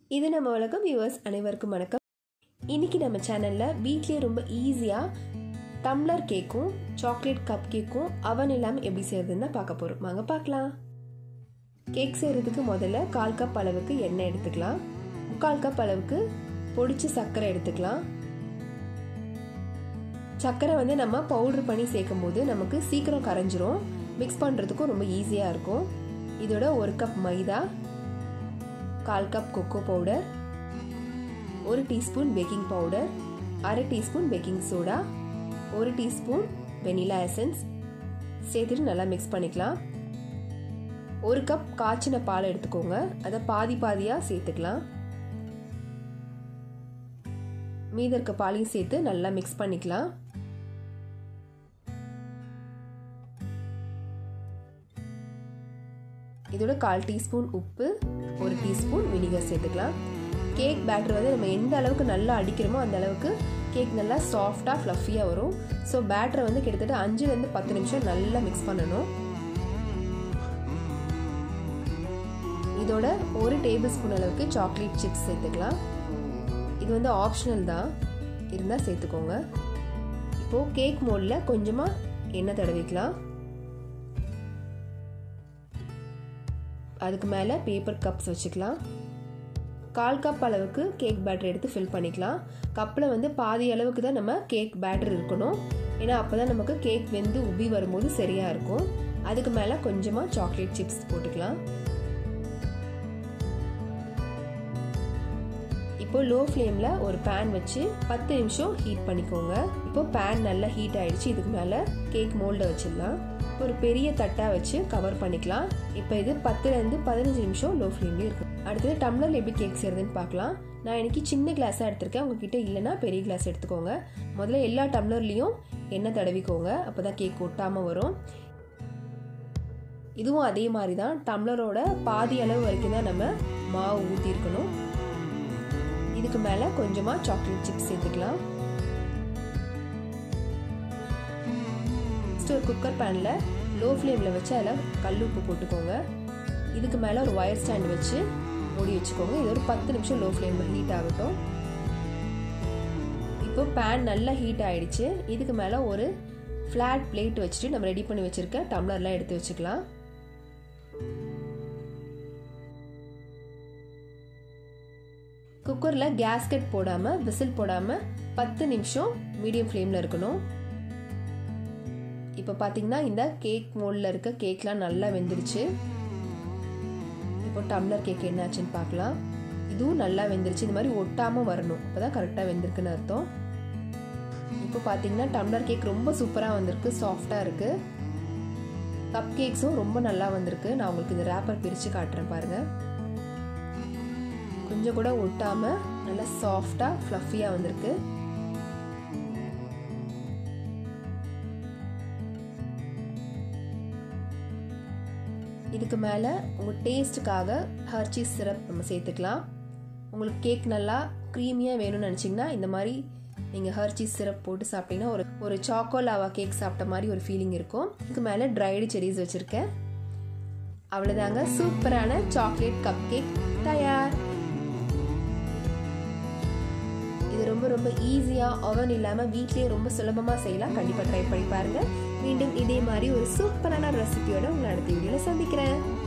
இது நம்ம உலகம் வியூவர்ஸ் அனைவருக்கும் வணக்கம் இன்னைக்கு நம்ம சேனலில் வீட்லேயே ரொம்ப ஈஸியாக டம்ளர் கேக்கும் சாக்லேட் கப் கேக்கும் அவன் இல்லாமல் எப்படி செய்யறதுன்னு பார்க்க போகிறோம் வாங்க பார்க்கலாம் கேக் செய்கிறதுக்கு முதல்ல கால் கப் அளவுக்கு எண்ணெய் எடுத்துக்கலாம் முக்கால் கப் அளவுக்கு பொடிச்சு சர்க்கரை எடுத்துக்கலாம் சர்க்கரை வந்து நம்ம பவுடர் பண்ணி சேர்க்கும் போது நமக்கு சீக்கிரம் கரைஞ்சிரும் மிக்ஸ் பண்ணுறதுக்கும் ரொம்ப ஈஸியாக இருக்கும் இதோட ஒரு கப் மைதா கால் கப் கொக்கோ பவுடர் ஒரு டீஸ்பூன் பேக்கிங் பவுடர் அரை டீஸ்பூன் பேக்கிங் சோடா ஒரு டீஸ்பூன் வெனிலா எசன்ஸ் சேர்த்துட்டு நல்லா மிக்ஸ் பண்ணிக்கலாம் ஒரு கப் காய்ச்சின பால் எடுத்துக்கோங்க அதை பாதி பாதியாக சேர்த்துக்கலாம் மீத இருக்க பாலையும் சேர்த்து நல்லா மிக்ஸ் பண்ணிக்கலாம் இதோட கால் டீஸ்பூன் உப்பு ஒரு டீஸ்பூன் வினிகர் சேர்த்துக்கலாம் கேக் பேட்டர் வந்து நம்ம எந்த அளவுக்கு நல்லா அடிக்கிறோமோ அந்த அளவுக்கு கேக் நல்லா சாஃப்டாக ஃப்ளஃபியாக வரும் ஸோ பேட்டரை வந்து கிட்டத்தட்ட அஞ்சுலேருந்து பத்து நிமிஷம் நல்லா மிக்ஸ் பண்ணணும் இதோட ஒரு டேபிள் ஸ்பூன் அளவுக்கு சாக்லேட் சிப்ஸ் சேர்த்துக்கலாம் இது வந்து ஆப்ஷனல் தான் இருந்தால் சேர்த்துக்கோங்க இப்போது கேக் மோடில் கொஞ்சமாக எண்ணெய் தடவிக்கலாம் அதுக்கு மேலே பேப்பர் கப்ஸ் வச்சுக்கலாம் கால் கப் அளவுக்கு கேக் பேட்டர் எடுத்து ஃபில் பண்ணிக்கலாம் கப்பில் வந்து பாதி அளவுக்கு தான் நம்ம கேக் பேட்டர் இருக்கணும் ஏன்னா அப்போ தான் நமக்கு கேக் வெந்து உப்பி வரும்போது சரியாக இருக்கும் அதுக்கு மேலே கொஞ்சமாக சாக்லேட் சிப்ஸ் போட்டுக்கலாம் இப்போ லோ ஃப்ளேமில் ஒரு பேன் வச்சு பத்து நிமிஷம் ஹீட் பண்ணிக்கோங்க இப்போ பேன் நல்லா ஹீட் ஆயிடுச்சு இதுக்கு மேலே கேக் மோல்டை வச்சிடலாம் ஒரு பெரிய தட்டாக வச்சு கவர் பண்ணிக்கலாம் இப்போ இது பத்துலேருந்து பதினஞ்சு நிமிஷம் லோ ஃப்ளேம்லேயே இருக்கும் அடுத்தது டம்ளரில் எப்படி கேக் செய்யறதுன்னு பார்க்கலாம் நான் இன்னைக்கு சின்ன கிளாஸாக எடுத்திருக்கேன் உங்ககிட்ட இல்லைன்னா பெரிய கிளாஸ் எடுத்துக்கோங்க முதல்ல எல்லா டம்ளர்லேயும் எண்ணெய் தடவிக்கோங்க அப்போ தான் கேக் ஒட்டாமல் வரும் இதுவும் அதே மாதிரி தான் டம்ளரோட பாதி அளவு வரைக்கும் தான் நம்ம மாவு ஊற்றிருக்கணும் இதுக்கு மேலே கொஞ்சமாக சாக்லேட் சிப்ஸ் சேர்த்துக்கலாம் ஃபஸ்ட்டு ஒரு குக்கர் பேனில் லோ ஃப்ளேமில் வச்சு அதில் கல் உப்பு போட்டுக்கோங்க இதுக்கு மேலே ஒரு ஒயர் ஸ்டாண்ட் வச்சு மூடி வச்சுக்கோங்க இது ஒரு பத்து நிமிஷம் லோ ஃப்ளேமில் ஹீட் ஆகட்டும் இப்போ பேன் நல்லா ஹீட் ஆகிடுச்சு இதுக்கு மேலே ஒரு ஃப்ளாட் பிளேட் வச்சுட்டு நம்ம ரெடி பண்ணி வச்சுருக்க டம்ளர்லாம் எடுத்து வச்சுக்கலாம் குக்கரில் கேஸ்கெட் போடாமல் விசில் போடாமல் பத்து நிமிஷம் மீடியம் ஃப்ளேமில் இருக்கணும் இப்போ பார்த்தீங்கன்னா இந்த கேக் மோல்டில் இருக்க கேக்லாம் நல்லா வெந்துருச்சு இப்போ டம்ளர் கேக் என்னாச்சுன்னு பார்க்கலாம் இதுவும் நல்லா வெந்துருச்சு இந்த மாதிரி ஒட்டாமல் வரணும் அப்போ தான் கரெக்டாக வெந்திருக்குன்னு அர்த்தம் இப்போ பார்த்தீங்கன்னா டம்ளர் கேக் ரொம்ப சூப்பராக வந்திருக்கு சாஃப்டாக இருக்குது கப் கேக்ஸும் ரொம்ப நல்லா வந்திருக்கு நான் உங்களுக்கு இந்த ரேப்பர் பிரித்து காட்டுறேன் பாருங்கள் கொஞ்சம் கூட ஒட்டாமல் நல்லா சாஃப்டாக ஃப்ளஃபியாக வந்திருக்கு இதுக்கு மேலே உங்கள் டேஸ்ட்டுக்காக ஹர்ச்சீஸ் சிரப் நம்ம சேர்த்துக்கலாம் உங்களுக்கு கேக் நல்லா க்ரீமியாக வேணும்னு நினச்சிங்கன்னா இந்த மாதிரி நீங்கள் ஹர்ச்சீஸ் சிரப் போட்டு சாப்பிட்டீங்கன்னா ஒரு ஒரு சாக்கோ லாவா கேக் சாப்பிட்ட மாதிரி ஒரு ஃபீலிங் இருக்கும் இதுக்கு மேலே ட்ரைடு செரிஸ் வச்சுருக்கேன் அவ்வளோதாங்க சூப்பரான சாக்லேட் கப் கேக் தயார் இது ரொம்ப ரொம்ப ஈஸியாக அவன் இல்லாமல் வீட்லேயே ரொம்ப சுலபமாக செய்யலாம் கண்டிப்பாக ட்ரை பண்ணி பாருங்கள் மீண்டும் இதே மாதிரி ஒரு சூப்பரான ரெசிபியோட உங்களை அடுத்த வீடியோவில் சந்திக்கிறேன்